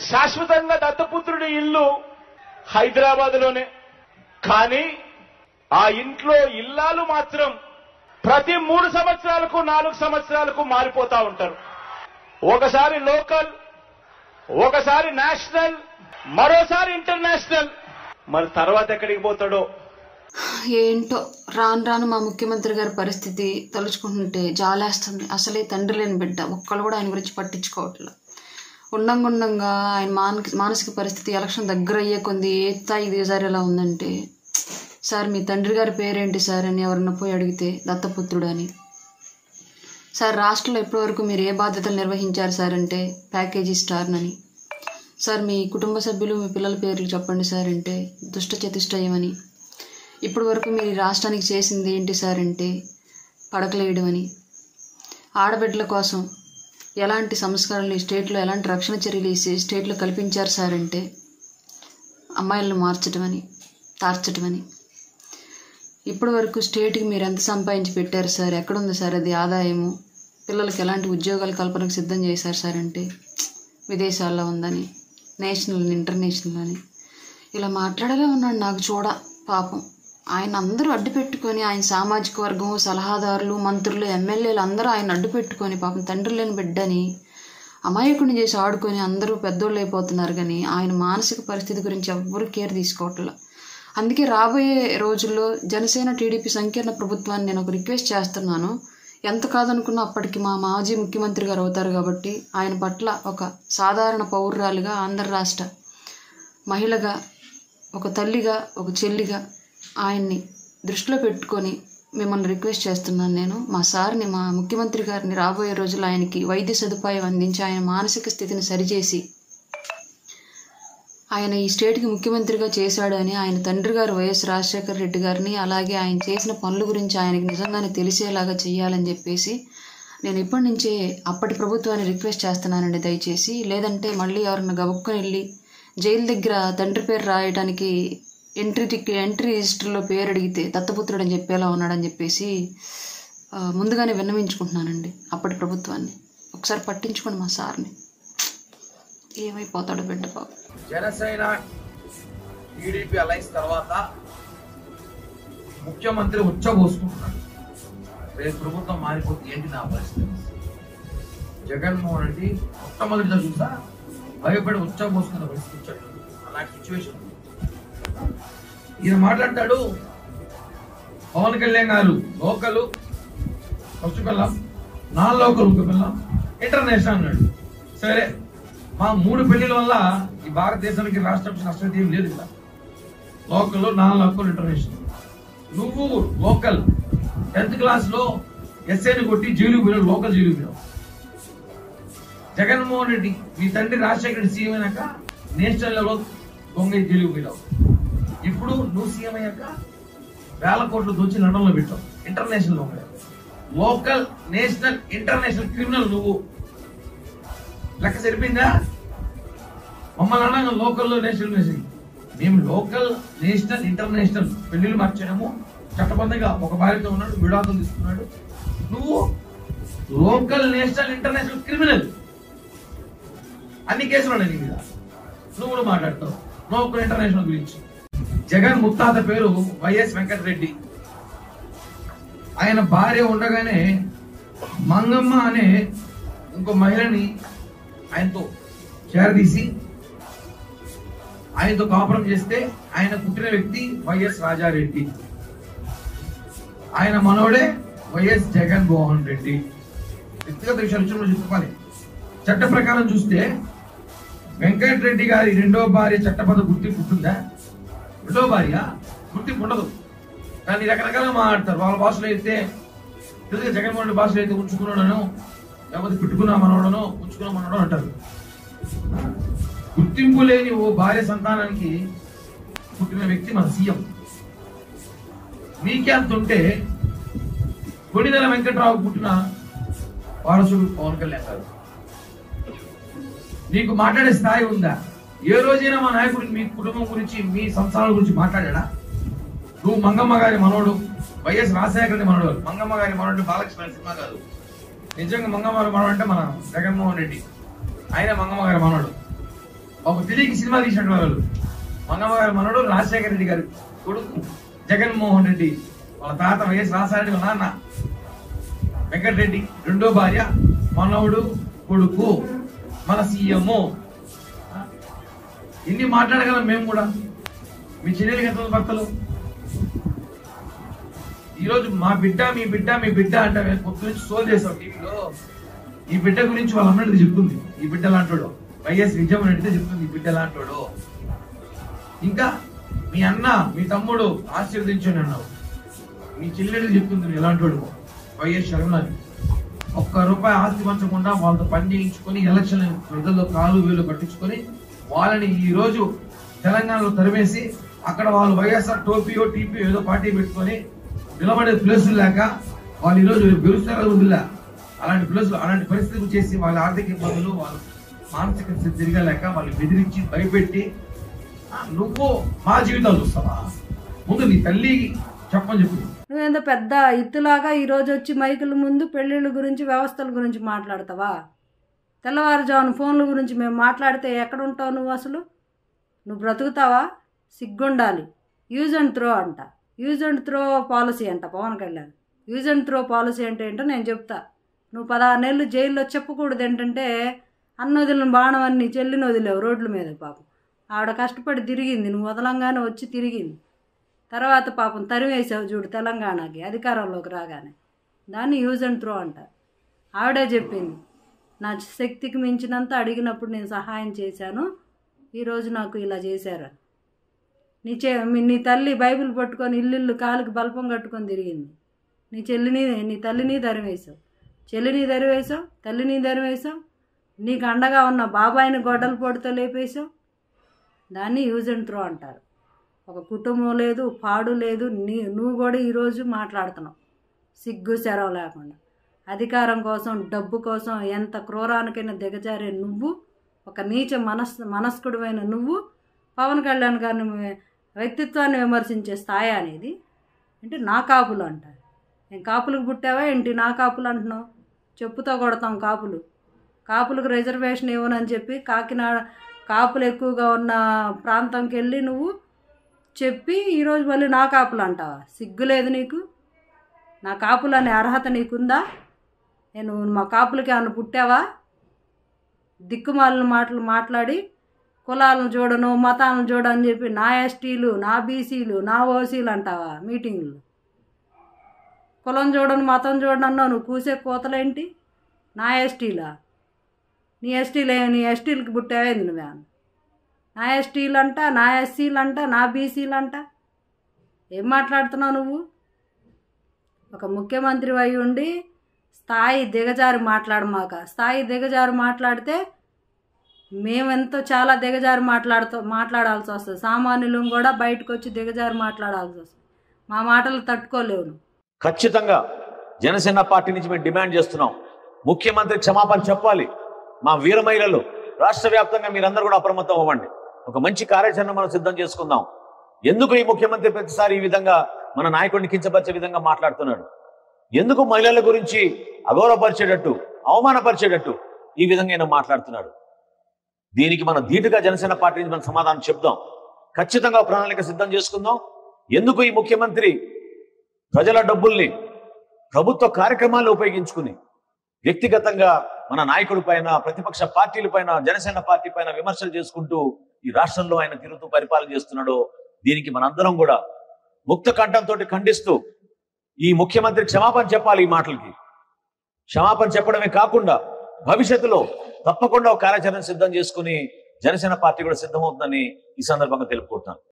శాశ్వతంగా దత్తపుత్రుడి ఇల్లు హైదరాబాద్ లోనే కానీ ఆ ఇంట్లో ఇల్లాలు మాత్రం ప్రతి మూడు సంవత్సరాలకు నాలుగు సంవత్సరాలకు మారిపోతా ఉంటారు ఒకసారి లోకల్ ఒకసారి నేషనల్ మరోసారి ఇంటర్నేషనల్ మరి తర్వాత ఎక్కడికి పోతాడో ఏంటో రాను రాను మా ముఖ్యమంత్రి గారి పరిస్థితి తలుచుకుంటుంటే జాలేస్తుంది అసలే తండ్రి లేని బిడ్డ ఒక్కళ్ళు కూడా ఆయన గురించి పట్టించుకోవట్లేదు ఉండంగా ఉండంగా ఆయన మానసిక మానసిక పరిస్థితి ఎలక్షన్ దగ్గర అయ్యే కొంది ఏ స్థాయి దిగజారేలా ఉందంటే సార్ మీ తండ్రి గారి పేరేంటి సార్ అని ఎవరన్నా పోయి అడిగితే దత్తపుత్రుడు అని సార్ రాష్ట్రంలో ఇప్పటివరకు మీరు ఏ బాధ్యతలు నిర్వహించారు సార్ అంటే ప్యాకేజీ స్టార్ అని సార్ మీ కుటుంబ సభ్యులు మీ పిల్లల పేర్లు చెప్పండి సార్ అంటే దుష్ట చతుష్టయమని ఇప్పటి వరకు మీరు ఈ రాష్ట్రానికి చేసింది ఏంటి సార్ అంటే పడకలేయడం అని ఆడబిడ్డల కోసం ఎలాంటి సంస్కరణలు ఈ స్టేట్లో ఎలాంటి రక్షణ చర్యలు ఈ స్టేట్లో కల్పించారు సార్ అంటే అమ్మాయిలను మార్చడం అని తార్చడం అని ఇప్పటి వరకు స్టేట్కి మీరు ఎంత సంపాదించి పెట్టారు సార్ ఎక్కడుంది సార్ అది ఆదాయము పిల్లలకి ఎలాంటి ఉద్యోగాల కల్పనకు సిద్ధం చేశారు సార్ అంటే విదేశాల్లో ఉందని నేషనల్ ఇంటర్నేషనల్ అని ఇలా మాట్లాడలే ఉన్నాడు నాకు చూడ పాపం ఆయన అందరూ అడ్డు పెట్టుకొని ఆయన సామాజిక వర్గం సలహాదారులు మంత్రులు ఎమ్మెల్యేలు అందరూ ఆయన అడ్డు పెట్టుకొని పాపం తండ్రి లేని బిడ్డని అమాయకుని చేసి ఆడుకొని అందరూ పెద్దోళ్ళు అయిపోతున్నారు కానీ ఆయన మానసిక పరిస్థితి గురించి ఎవ్వరూ కేర్ తీసుకోవట్లే అందుకే రాబోయే రోజుల్లో జనసేన టీడీపీ సంకీర్ణ ప్రభుత్వాన్ని నేను ఒక రిక్వెస్ట్ చేస్తున్నాను ఎంత కాదనుకున్నా అప్పటికి మా మాజీ ముఖ్యమంత్రి గారు అవుతారు కాబట్టి ఆయన పట్ల ఒక సాధారణ పౌరురాలుగా ఆంధ్ర రాష్ట్ర మహిళగా ఒక తల్లిగా ఒక చెల్లిగా ఆయన్ని దృష్టిలో పెట్టుకొని మిమ్మల్ని రిక్వెస్ట్ చేస్తున్నాను నేను మా సార్ని మా ముఖ్యమంత్రి గారిని రాబోయే రోజుల్లో ఆయనకి వైద్య సదుపాయం అందించి ఆయన మానసిక స్థితిని సరిచేసి ఆయన ఈ స్టేట్కి ముఖ్యమంత్రిగా చేశాడు అని ఆయన తండ్రి గారు వైఎస్ రాజశేఖర రెడ్డి గారిని అలాగే ఆయన చేసిన పనుల గురించి ఆయనకి నిజంగానే తెలిసేలాగా చేయాలని చెప్పేసి నేను ఇప్పటి నుంచే అప్పటి ప్రభుత్వాన్ని రిక్వెస్ట్ చేస్తున్నానండి దయచేసి లేదంటే మళ్ళీ ఎవరన్నా గబుక్కుని వెళ్ళి జైలు దగ్గర తండ్రి పేరు రాయడానికి ఎంట్రీ టిక్ ఎంట్రీ రిజిస్టర్లో పేరు అడిగితే దత్తపుత్రుడు అని చెప్పేలా ఉన్నాడని చెప్పేసి ఆ, ముందుగానే విన్నవించుకుంటున్నానండి అప్పటి ప్రభుత్వాన్ని ఒకసారి పట్టించుకోండి మా సార్ని ఏమైపోతాడో బిడ్డ బాబు జనసేన టీడీపీ అలయన్స్ తర్వాత ముఖ్యమంత్రి ఉచ్చబోసుకుంటున్నాడు రేపు ప్రభుత్వం మారిపోతే ఏంటి నా పరిస్థితి జగన్మోహన్ రెడ్డి మొట్టమొదటిగా చూసా భయపడి ఉచ్చబోసుకున్న పరిస్థితి వచ్చాడు అలాంటి సిచ్యువేషన్ ఈయన మాట్లాడతాడు పవన్ కళ్యాణ్ గారు లోకలు ఫస్ట్ పిల్లం నాన్ లోకల్ ఒక పిల్లం ఇంటర్నేషనల్ అన్నాడు సరే మా మూడు పెళ్లిల వల్ల ఈ భారతదేశానికి రాష్ట్రం నష్టం ఏం లేదు కదా లోకల్ నాన్ లోకల్ ఇంటర్నేషనల్ నువ్వు లోకల్ టెన్త్ క్లాస్ లో ఎస్ఐని కొట్టి జైలు పోయినావు లోకల్ జైలు పోయినావు జగన్మోహన్ రెడ్డి మీ తండ్రి రాజశేఖర రెడ్డి సీఎం అయినాక నేషనల్ లెవెల్ దొంగ జైలు పోయినావు ఇప్పుడు నువ్వు సీఎం అయ్యాక వేల కోట్లు దోచి లండన్లో పెట్టావు ఇంటర్నేషనల్ దొంగ లోకల్ నేషనల్ ఇంటర్నేషనల్ క్రిమినల్ నువ్వు లెక్క సరిపోయిందా మమ్మల్ని అన్నా లోకల్లో నేషనల్ నేషనల్ మేము లోకల్ నేషనల్ ఇంటర్నేషనల్ పెళ్లిళ్ళు మార్చాము చట్టబద్ధంగా ఒక భార్యతో ఉన్నాడు విడాకులు తీసుకున్నాడు నువ్వు లోకల్ నేషనల్ ఇంటర్నేషనల్ క్రిమినల్ అన్ని కేసులు ఉన్నాయి నీ మీద నువ్వు కూడా మాట్లాడతావు లోకల్ ఇంటర్నేషనల్ గురించి జగన్ ముత్తాత పేరు వైఎస్ వెంకటరెడ్డి ఆయన భార్య ఉండగానే మంగమ్మ అనే ఇంకో మహిళని ఆయనతో చేరదీసి ఆయనతో కాపురం చేస్తే ఆయన పుట్టిన వ్యక్తి వైఎస్ రాజారెడ్డి ఆయన మనవడే వైఎస్ జగన్మోహన్ రెడ్డి వ్యక్తిగత విషయాల విషయంలో చెప్పాలి చట్ట ప్రకారం చూస్తే వెంకటరెడ్డి గారి రెండో భార్య చట్టబద్ధ గుర్తింపు ఉంటుందా రెండో భార్య గుర్తింపు ఉండదు కానీ రకరకాలుగా మాట్లాడతారు వాళ్ళ భాషలో అయితే తెలుగు జగన్మోహన్ రెడ్డి భాషలో అయితే ఉంచుకున్నాడను లేకపోతే పెట్టుకున్నా మనోడనో ఉంచుకున్నా మనోడో అంటారు గుర్తింపు లేని ఓ భార్య సంతానానికి పుట్టిన వ్యక్తి మన సీఎం మీకే అంత ఉంటే కొడిదల వెంకట్రావు పుట్టిన వారసుడు పవన్ కళ్యాణ్ గారు నీకు మాట్లాడే స్థాయి ఉందా ఏ రోజైనా మా నాయకుడికి మీ కుటుంబం గురించి మీ సంసారాల గురించి మాట్లాడా నువ్వు మంగమ్మ గారి మనోడు వైఎస్ రాజశేఖర రెడ్డి మనోడు మంగమ్మ గారి మనోడు బాలకృష్ణ సినిమా కాదు నిజంగా మంగమ్మ గారి మనోడు అంటే మన జగన్మోహన్ రెడ్డి ఆయన మంగమ్మ గారి మనోడు ఒక తెలియకి సినిమా తీసినట్టు వాళ్ళు మంగమ్మ గారి మనడు రాజశేఖర రెడ్డి గారు కొడుకు జగన్మోహన్ రెడ్డి వాళ్ళ తాత వైఎస్ రాజశేఖర వాళ్ళ నాన్న వెంకటరెడ్డి రెండో భార్య మనవడు కొడుకు మన సీఎం ఇన్ని మాట్లాడగలం మేము కూడా మీ చెల్లెలకి ఎంత భర్తలు ఈరోజు మా బిడ్డ మీ బిడ్డ మీ బిడ్డ అంటే మేము పొద్దు నుంచి సోల్ చేసాం టీవీలో ఈ బిడ్డ గురించి వాళ్ళ అమ్మడిది చెప్తుంది ఈ బిడ్డ లాంటోడు వైఎస్ విజయమని అడిగితే చెప్తుంది ఈ బిడ్డ లాంటోడు ఇంకా మీ అన్న మీ తమ్ముడు ఆశీర్వదించని అన్నావు మీ చెల్లెడికి చెప్తుంది నువ్వు ఎలాంటోడు వైఎస్ షర్మిలని ఒక్క రూపాయి ఆస్తి పంచకుండా వాళ్ళతో పని చేయించుకొని ఎలక్షన్ ప్రజల్లో కాలు వేలు పట్టించుకొని వాళ్ళని ఈ రోజు తెలంగాణలో తరిమేసి అక్కడ వాళ్ళు వైఎస్ఆర్ టోపీయో టీపీ ఏదో పార్టీ పెట్టుకొని నిలబడే ప్లేసులు లేక వాళ్ళు ఈ రోజు గెలుస్తారో వదిలే అలాంటి ప్లేసులు అలాంటి పరిస్థితులు చేసి వాళ్ళ ఆర్థిక ఇబ్బందులు వాళ్ళ మానసిక స్థితి తిరగలేక వాళ్ళు బెదిరించి భయపెట్టి "ఆ, నువ్వు మా జీవితాలు చూస్తావా ముందు నీ తల్లి చెప్పని చెప్పు నువ్వేందో పెద్ద ఇత్తులాగా ఈరోజు వచ్చి మైకుల ముందు పెళ్ళిళ్ళ గురించి వ్యవస్థల గురించి మాట్లాడతావా తెల్లవారుజామున ఫోన్ల గురించి మేము మాట్లాడితే ఎక్కడ ఉంటావు నువ్వు అసలు నువ్వు బ్రతుకుతావా సిగ్గుండాలి యూజ్ అండ్ త్రో అంట యూజ్ అండ్ త్రో పాలసీ అంట Pawan Kalyan use and throw policy అంటే ఏంటో నేను చెప్తా నువ్వు పదహారు నెలలు జైల్లో చెప్పకూడదు ఏంటంటే అన్న వదిలిన బాణం అన్ని చెల్లిని వదిలేవు రోడ్ల మీద పాపం ఆవిడ కష్టపడి తిరిగింది నువ్వు వదలంగానే వచ్చి తిరిగింది తర్వాత పాపం తరివేసావు చూడు తెలంగాణకి అధికారంలోకి రాగానే దాన్ని యూజ్ అండ్ త్రో అంటారు ఆవిడే చెప్పింది నా శక్తికి మించినంత అడిగినప్పుడు నేను సహాయం చేశాను ఈరోజు నాకు ఇలా చేశారు నీ చే మీ- నీ తల్లి బైబిల్ పట్టుకొని ఇల్లు కాలుకి బల్పం కట్టుకొని తిరిగింది నీ చెల్లిని నీ తల్లిని దరివేశావు చెల్లిని దరివేశావు తల్లిని దరివేశావు నీకు అండగా ఉన్న బాబాయిని గొడ్డల పొడితో లేపేశావు దాన్ని యూజ్ అండ్ త్రో అంటారు ఒక కుటుంబం లేదు పాడు లేదు నీ నువ్వు కూడా ఈరోజు మాట్లాడుతున్నావు సిగ్గు శరం లేకుండా అధికారం కోసం డబ్బు కోసం ఎంత క్రూరానికైనా దిగజారే నువ్వు ఒక నీచ మనస్ మనస్కుడువైన నువ్వు పవన్ కళ్యాణ్ గారిని వి- వ్యక్తిత్వాన్ని విమర్శించే స్థాయి అనేది అంటే నా కాపులు అంటారు నేను కాపులకు పుట్టావా ఏంటి నా కాపులు అంటున్నావు చెప్పుతో కొడతాం కాపులు కాపులకు రిజర్వేషన్ ఇవ్వనని చెప్పి కాకినాడ కాపులు ఎక్కువగా ఉన్న ప్రాంతంకి వెళ్ళి నువ్వు చెప్పి ఈరోజు మళ్ళీ నా కాపులు అంటావా సిగ్గు లేదు నీకు నా కాపులు అనే అర్హత నీకుందా నేను మా కాపులకి ఏమన్నా పుట్టావా దిక్కుమాలిన మాటలు మాట్లాడి కులాలను చూడను మతాలను చూడని చెప్పి నా ఎస్టీలు నా బీసీలు నా ఓసీలు అంటావా మీటింగ్లు కులం చూడను మతం చూడను అన్నావు నువ్వు కూసే కోతలేంటి నా ఎస్టీలా నీ ఎస్టీలే నీ ఎస్టీలకి పుట్టావేంది నువ్వే నా ఎస్టీలు అంట నా ఎస్సీలు అంట నా బీసీలు అంట ఏం మాట్లాడుతున్నావు నువ్వు ఒక ముఖ్యమంత్రి అయి ఉండి స్థాయి దిగజారి మాట్లాడమాక స్థాయి దిగజారి మాట్లాడితే మేమెంతో చాలా దిగజారి మాట్లాడుతూ మాట్లాడాల్సి వస్తుంది సామాన్యులం కూడా బయటకు వచ్చి దిగజారి మాట్లాడాల్సి వస్తుంది మా మాటలు తట్టుకోలేవు నువ్వు ఖచ్చితంగా జనసేన పార్టీ నుంచి మేము డిమాండ్ చేస్తున్నాం ముఖ్యమంత్రి క్షమాపణ చెప్పాలి మా వీర మహిళలు రాష్ట్ర వ్యాప్తంగా మీరందరూ కూడా అప్రమత్తం అవ్వండి ఒక మంచి కార్యాచరణ మనం సిద్ధం చేసుకుందాం ఎందుకు ఈ ముఖ్యమంత్రి ప్రతిసారి ఈ విధంగా మన నాయకుడిని కించపరిచే విధంగా మాట్లాడుతున్నాడు ఎందుకు మహిళల గురించి అగౌరవపరిచేటట్టు అవమానపరిచేటట్టు ఈ విధంగా ఆయన మాట్లాడుతున్నాడు దీనికి మనం ధీటుగా జనసేన పార్టీ నుంచి మనం సమాధానం చెప్దాం ఖచ్చితంగా ఒక ప్రణాళిక సిద్ధం చేసుకుందాం ఎందుకు ఈ ముఖ్యమంత్రి ప్రజల డబ్బుల్ని ప్రభుత్వ కార్యక్రమాలు ఉపయోగించుకుని వ్యక్తిగతంగా మన నాయకుడి పైన ప్రతిపక్ష పార్టీల పైన జనసేన పార్టీ పైన విమర్శలు చేసుకుంటూ ఈ రాష్ట్రంలో ఆయన తిరుగుతూ పరిపాలన చేస్తున్నాడో దీనికి మనందరం కూడా ముక్త కంఠంతో ఖండిస్తూ ఈ ముఖ్యమంత్రి క్షమాపణ చెప్పాలి ఈ మాటలకి క్షమాపణ చెప్పడమే కాకుండా భవిష్యత్తులో తప్పకుండా ఒక కార్యాచరణ సిద్ధం చేసుకుని జనసేన పార్టీ కూడా సిద్ధమవుతుందని ఈ సందర్భంగా తెలుపుకుంటున్నాను